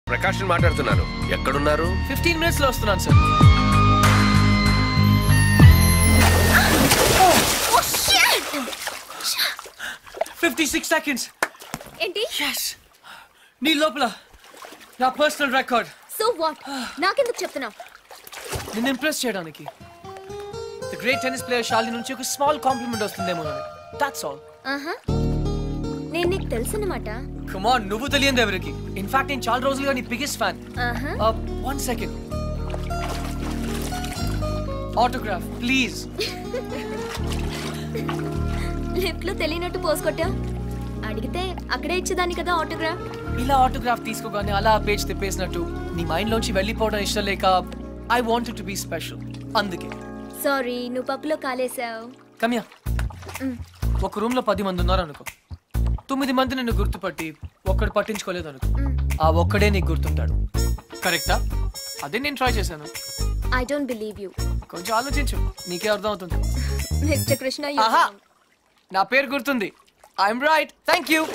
ప్రకాష్ మాట్లాడుతున్నాను ఎక్కడున్నారు fifteen minutes లో వస్తున్నాను సార్ ఫిఫ్టీ సిక్స్ సెకండ్స్ ఏంటి ఎస్ నీ లోపల నా పర్సనల్ రికార్డ్ సో వాట్ నాకెందుకు చెప్తున్నావు నిన్ను ఇంప్రెస్ చేయడానికి the great tennis player Shali నుంచి ఒక స్మాల్ కాంప్లిమెంట్ వస్తుందేమో అని దట్స్ ఆల్ ఆహా నేను నీకు తెలుసన్నమాట కమాన్ నువ్వు తెలియదు ఎవరికి ఇన్ఫాక్ట్ నేను చాలా రోజులుగా నీ బిగ్గెస్ట్ ఫ్యాన్ ఆహా one second autograph please lift లో తెలియనట్టు పోసుకొట్టా అడిగితే అక్కడే ఇచ్చేదాన్ని కదా ఆటోగ్రాఫ్ ఇలా ఆటోగ్రాఫ్ తీసుకోగానే అలా పేజ్ తిప్పేసినట్టు నీ మైండ్ లోంచి వెళ్ళిపోవడం ఇష్టం లేక I want to be special అందుకే సారీ నువ్వు పప్పులో కాలేసావు కమ్యా ఒక రూమ్ లో పది మంది ఉన్నారు అనుకో తొమ్మిది మంది నిన్ను గుర్తుపట్టి ఒక్కడు పట్టించుకోలేదు అనుకో ఆ ఒక్కడే నీకు గుర్తుంటాడు కరెక్టా అదే నేను ట్రై చేశాను ఐ డోంట్ బిలీవ్ యూ కొంచెం ఆలోచించు నీకే అర్థం అవుతుంది మిస్టర్ కృష్ణ you ఆహా wrong. నా పేరు గుర్తుంది I'm right thank you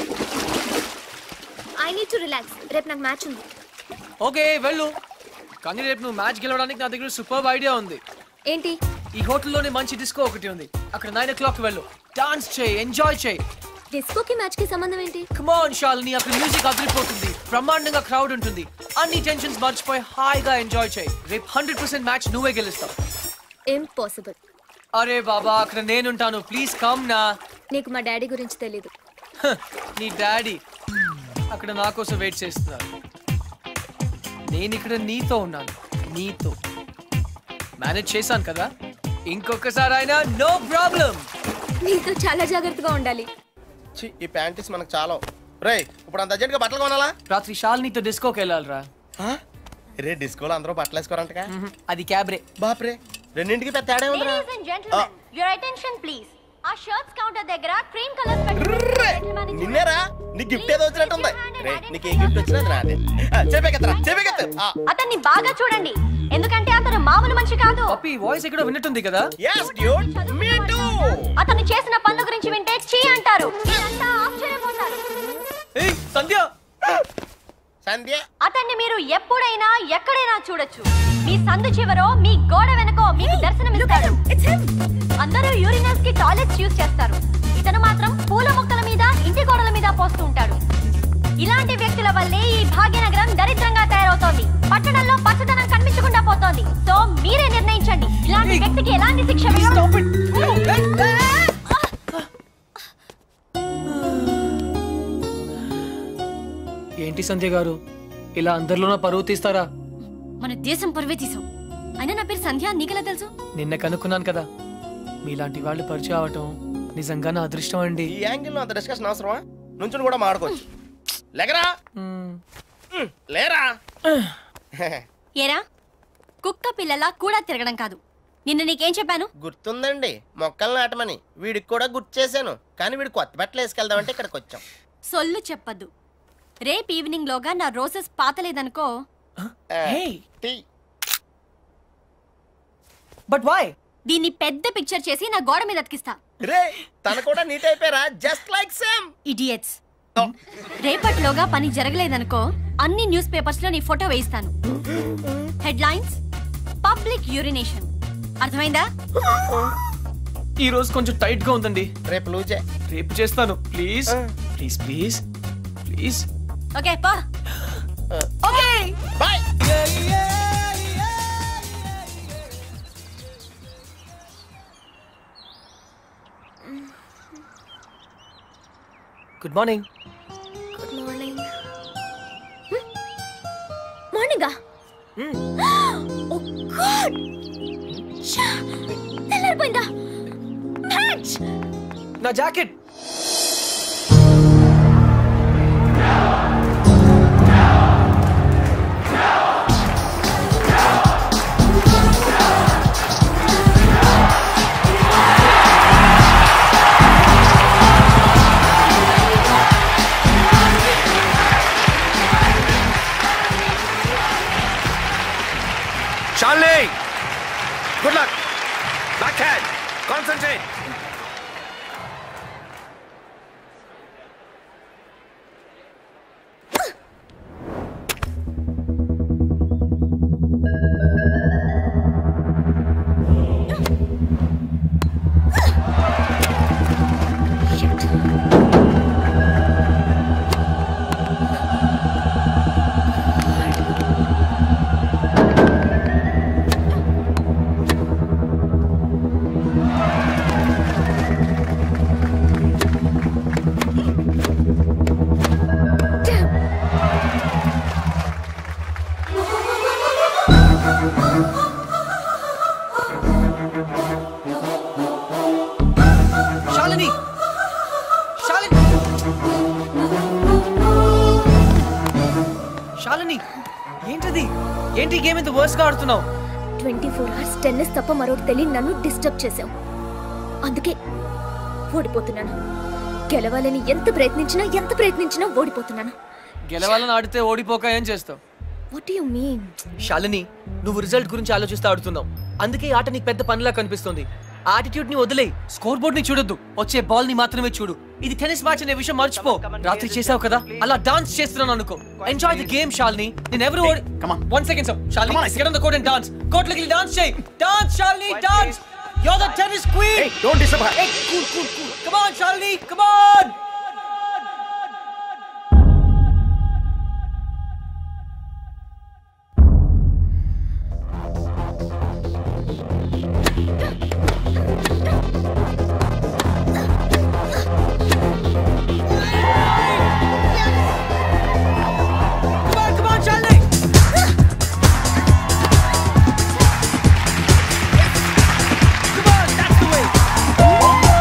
I need to relax రేపు నాకు మ్యాచ్ ఉంది ఓకే వెళ్ళు కానీ రేపు నువ్వు మ్యాచ్ గెలవడానికి నా దగ్గర సూపర్ ఐడియా ఉంది ఏంటి ఈ హోటల్లోనే మంచి డిస్కో ఒకటి ఉంది అక్కడ నైన్ ఓ క్లాక్ వెళ్ళు డాన్స్ చేయి ఎంజాయ్ చేయి డిస్కోకి మ్యాచ్ కి సంబంధం ఏంటి కమాన్ షాలిని అక్కడ మ్యూజిక్ అదిరిపోతుంది బ్రహ్మాండంగా క్రౌడ్ ఉంటుంది అన్ని టెన్షన్స్ మర్చిపోయి హాయిగా ఎంజాయ్ చేయి రేపు హండ్రెడ్ పర్సెంట్ మ్యాచ్ నువ్వే గెలుస్తావు ఇంపాసిబుల్ అరే బాబా అక్కడ నేనుంటాను ప్లీజ్ కమ్ నా నీకు మా డాడీ గురించి తెలీదు హ, నీ డాడీ అక్కడ నా కోసం వెయిట్ చేస్తున్నారు నేను ఇక్కడ నీతో ఉన్నాను నీతో మేనేజ్ చేశాను కదా ఇంకొకసారి అయినా నో ప్రాబ్లం నీతో చాలా జాగ్రత్తగా ఉండాలి ఛీ, ఈ ప్యాంటీస్ మనకు చాలా రే ఇప్పుడు అంత అర్జెంట్గా బట్టలు కొనాలా రాత్రి షాలినితో డిస్కోకి వెళ్ళాలిరా ఆ? రే డిస్కోలో అందరూ బట్టలు వేసుకోరంటగా మ్మ్, అది క్యాబ్రే బాప్రే రెండింటికి పెద్ద తేడా ఉందిరా Ladies and gentlemen, your attention please. ఆ షర్ట్స్ కౌంటర్ దగ్గర క్రీమ్ కలర్స్ ర్రే! నిన్నేరా నీ గిఫ్ట్ ఏదో వచ్చినట్టుంది రే నీకు ఏ గిఫ్ట్ వచ్చినది నాదే చెప్పేకెత్తరా చెప్పేకెత్తు అతన్ని బాగా చూడండి ఎందుకంటే అతను మామూలు మనిషి కాదు పప్పి వాయిస్ ఎక్కడో విన్నట్టుంది కదా yes dude me too అతను చేసిన పనుల గురించి వింటే చీ అంటారు మీరంతా ఆశ్చర్యపోతారు ఏయ్ సంధ్య సంధ్య అతన్ని మీరు ఎప్పుడైనా ఎక్కడైనా చూడొచ్చు మీ సందు చివరో మీ గోడ వెనకో మీకు దర్శనమిస్తాడు అందరూ యూరినల్స్ కి టాయిలెట్స్ యూజ్ చేస్తారు ఇతను మాత్రం పూల మొక్కల మీద ఇంటి గోడల మీద పోస్తూ ఉంటాడు ఇలాంటి వ్యక్తుల వల్లే ఈ భాగ్యనగరం దరిద్రంగా తయారవుతోంది పట్టణంలో పచ్చదనం కనిపించకుండా పోతోంది సో మీరే నిర్ణయించండి ఇలాంటి వ్యక్తికి ఎలాంటి శిక్ష వేయాలి? ఏంటి సంధ్య గారు ఇలా అందరిలోనూ పరువు తీస్తారా మన దేశం పరువే తీసాం అయినా నా పేరు సంధ్య నీకెలా తెలుసు నిన్న కనుక్కున్నాను కదా మీలాంటి వాళ్ళు పరిచయం అవటం నిజంగా నా అదృష్టం అండి ఈ యాంగిల్ లో అంత డిస్కషన్ అవసరమా నుంచుని కూడా మాడుకోవచ్చు లేకరా మ్మ్. ఉమ్, లేరా ఏరా కుక్క పిల్లలా కూడా తిరగడం కాదు నిన్న నీకేం చెప్పాను గుర్తుందండి మొక్కలు నాటమని వీడికి కూడా గుర్తు చేశాను కానీ వీడు కొత్త బట్టలు వేసుకెళ్దామంటే ఇక్కడికి వచ్చాం సొల్లు చెప్పద్దు రేపు ఈవినింగ్ లోగా నా రోజెస్ పాతలేదనుకో ఆ, Hey, టీ. but why? దీన్ని పెద్ద పిక్చర్ చేసి నా గోడ మీద అతికిస్తా రే తన కూడా నీట్ అయిపోయారా జస్ట్ లైక్ సేమ్ ఇడియట్స్ రేపటిలోగా పని జరగలేదనుకో అన్ని న్యూస్ పేపర్స్ లో నీ ఫోటో వేయిస్తాను హెడ్లైన్స్ పబ్లిక్ యూరినేషన్ అర్థమైందా ఈ రోజు కొంచెం టైట్ గా ఉందండి రేపు లూజే రేపు చేస్తాను please please please please okay పా okay bye good morning good morning మార్నింగా ఓ గాడ్ తెల్లారిపోయిందా మ్యాచ్ నా jacket Shalini good luck backhand concentrate ఏంటది ఏంటి గేమ్ ఇంత వర్స్ గా ఆడుతున్నావు ట్వంటీ ఫోర్ అవర్స్ టెన్నిస్ తప్ప మరొకటి తెలియని నన్ను డిస్టర్బ్ చేశావు అందుకే ఓడిపోతున్నాను గెలవాలని ఎంత ప్రయత్నించినా ఎంత ప్రయత్నించినా ఓడిపోతున్నాను గెలవాలని ఆడితే ఓడిపోక ఏం చేస్తావు వాట్ యు మీన్ శాలిని నువ్వు రిజల్ట్ గురించి ఆలోచిస్తూ ఆడుతున్నావు అందుకే ఈ ఆట నీకు పెద్ద పనిలా కనిపిస్తుంది ఆటిట్యూడ్ ని వదిలే స్కోర్ బోర్డ్ ని చూడొద్దు వచ్చే బాల్ ని మాత్రమే చూడు ఇది టెన్నిస్ మ్యాచ్ అనే విషయం మర్చిపో రాత్రి చేసావు కదా అలా డాన్స్ చేస్తున్నాను అనుకో ఎంజాయ్ ది గేమ్ శాలిని నేను ఎవరు one second sir Shalini get on the court and dance court లోకి డాన్స్ చేయి dance Shalini dance you are the tennis queen don't disturb Hey, cool, cool, cool. Come on, Shalini, come on! Come on, come on, Shalini! Come on, that's the way.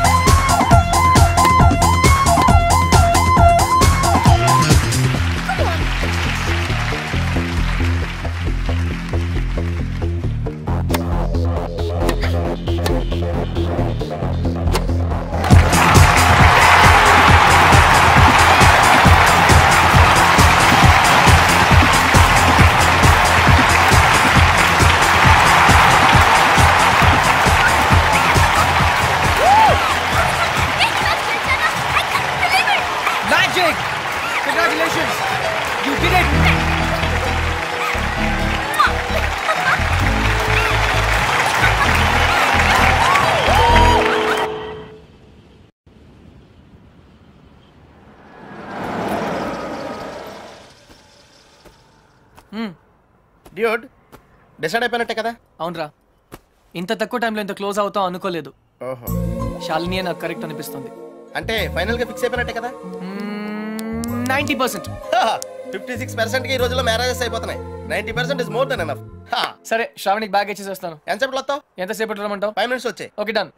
Magic! Congratulations! You did it! Dude decide అయిపోయినట్టే కదా అవునరా ఇంత తక్కువ టైంలో ఇంత close అవుతాం అనుకోలేదు ఓహో శాలిని నాకు కరెక్ట్ అనిపిస్తుంది అంటే ఫైనల్ గా ఫిక్స్ అయిపోయినట్టే కదా ninety percent fifty six percent కి ఈ రోజుల్లో మ్యారేజెస్ అయిపోతున్నాయి ninety percent is more than enough సరే శ్రావణికి బ్యాగ్ ఇచ్చేసి వస్తాను ఎంతసేపు వస్తావు ఎంతసేపట్లో రమ్మంటావు ఫైవ్ మినిట్స్ వచ్చాయి okay done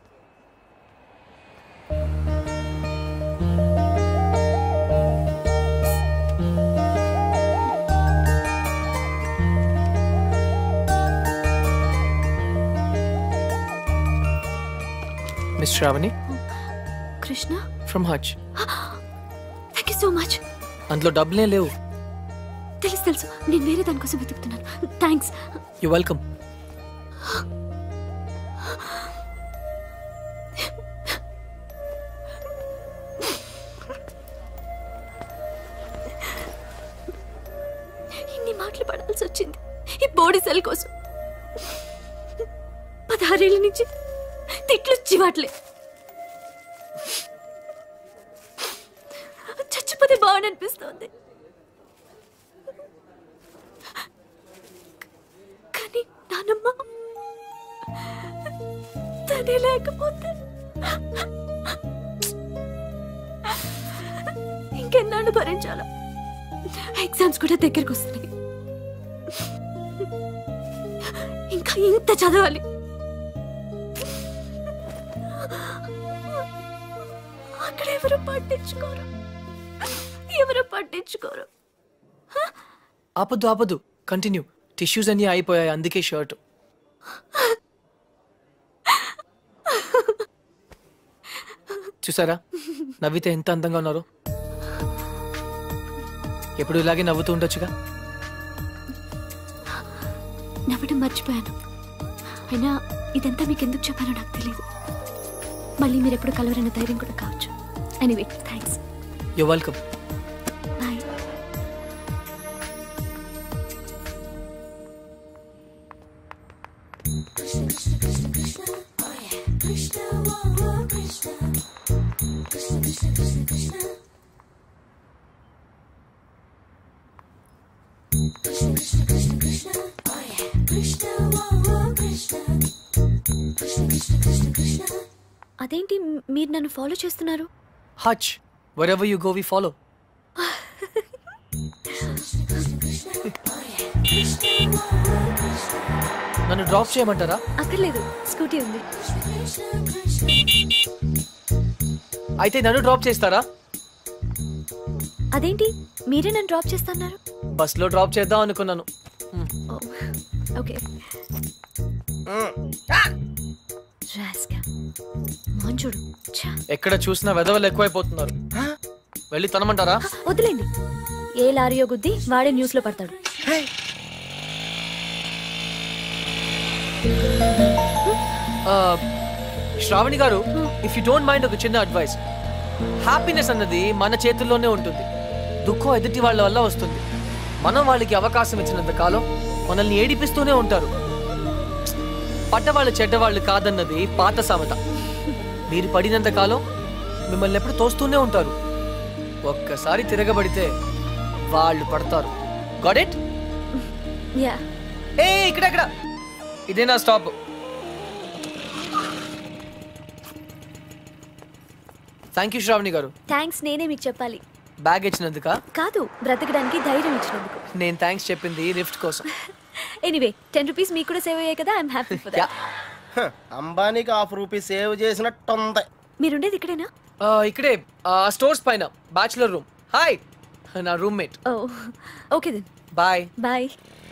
miss Shravani Krishna from హజ్ థ్యాంక్ యూ సో మచ్ అందులో డబ్బులే లేవు తెలుసు తెలుసు నేను వేరే దానికోసం వెతుకుతున్నాను థ్యాంక్స్ యు వెల్కమ్ ఇన్ని మాటలు పడాల్సి వచ్చింది ఈ బాడీ సెల్ కోసం పదహారేళ్ళ నుంచి తిట్లు చివాట్లే చచ్చిపోతే బాగుందనిపిస్తోంది కానీ నానమ్మ తనే లేకపోతే ఇంకెన్నాళ్ళు భరించాలా ఎగ్జామ్స్ కూడా దగ్గరకు వస్తున్నాయి ఇంకా ఇంత చదవాలి అక్కడ ఎవరు పట్టించుకోరు ఎవరు పట్టించుకోరు ఆపద్దు ఆపద్దు కంటిన్యూ టిష్యూస్ అన్నీ అయిపోయాయి అందుకే షర్ట్ చూసారా నవ్వితే ఎంత అందంగా ఉన్నారు ఎప్పుడు ఇలాగే నవ్వుతూ ఉండొచ్చుగా నవ్వడం మర్చిపోయాను అయినా ఇదంతా మీకు ఎందుకు చెప్పానో నాకు తెలియదు మళ్ళీ మీరు ఎప్పుడు కలవరన్న ధైర్యం కూడా కావచ్చు anyway thanks you welcome bye అదేంటి మీరు నన్ను ఫాలో చేస్తున్నారు హచ్ wherever you go we follow నన్ను డ్రాప్ చేయమంటారా అక్కర్లేదు స్కూటీ ఉంది అయితే నన్ను డ్రాప్ చేస్తారా అదేంటి మీరే నన్ను డ్రాప్ చేస్తున్నారు బస్లో డ్రాప్ చేద్దాం అనుకున్నాను ఓకే రాస్కా మంచుడు ఛా ఎక్కడ చూసినా వెదవలు ఎక్కువైపోతున్నారు వెళ్ళి తనమంటారా వదిలేండి ఏ లారీయో గుద్ది వాడే న్యూస్ లో పడతాడు ఆ, శ్రావణి గారు ఇఫ్ యూ డోంట్ మైండ్ ఒక చిన్న అడ్వైస్ హ్యాపీనెస్ అన్నది మన చేతుల్లోనే ఉంటుంది దుఃఖం ఎదుటి వాళ్ళ వల్ల వస్తుంది మనం వాళ్ళకి అవకాశం ఇచ్చినంత కాలం మనల్ని ఏడిపిస్తూనే ఉంటారు పడ్డవాళ్ళు చెడ్డవాళ్ళు కాదన్నది పాత సామెత మీరు పడినంత కాలం మిమ్మల్ని ఎప్పుడు తోస్తూనే ఉంటారు ఒక్కసారి తిరగబడితే వాళ్ళు పడతారు గాట్ ఇట్ యా ఏ ఇక్కడ ఇక్కడ ఇదే నా స్టాప్ థ్యాంక్ యూ శ్రావణి గారు థ్యాంక్స్ నేనే మీకు చెప్పాలి బ్యాగ్ ఇచ్చినందుక కాదు బ్రతకడానికి ధైర్యం ఇచ్చినందుకు నేను థ్యాంక్స్ చెప్పింది లిఫ్ట్ కోసం ఎనీవే టెన్ రూపీస్ మీకు కూడా సేవ్ అయ్యాయి కదా I'm happy for ya that అంబానీకి హాఫ్ రూపీస్ సేవ్ చేసినట్టుంది మీరుండేది ఇక్కడేనా ఇక్కడే స్టోర్స్ పైన బ్యాచులర్ రూమ్ హాయ్ నా roommate oh okay then bye bye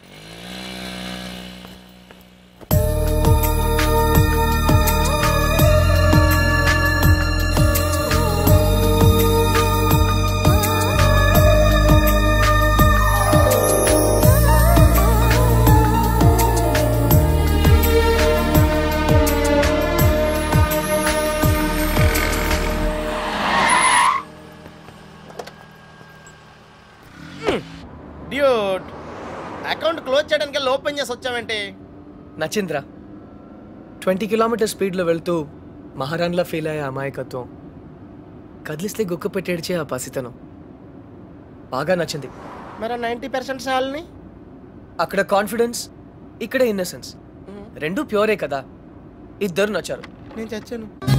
dude account close చేయడానికి వెళ్ళి ఓపెన్ చేసి వచ్చావేంటి నచింద్ర ట్వంటీ కిలోమీటర్ స్పీడ్లో వెళ్తూ మహారాణ్లా ఫీల్ అయ్యే అమాయకత్వం కదిలిస్తే గుక్క పెట్టేడ్చే ఆ పసితనం బాగా నచ్చింది మరి నైంటీ పర్సెంట్ సాల్ని అక్కడ కాన్ఫిడెన్స్ ఇక్కడ ఇన్నసెన్స్ రెండు ప్యూరే కదా ఇద్దరు నచ్చారు నేను చచ్చాను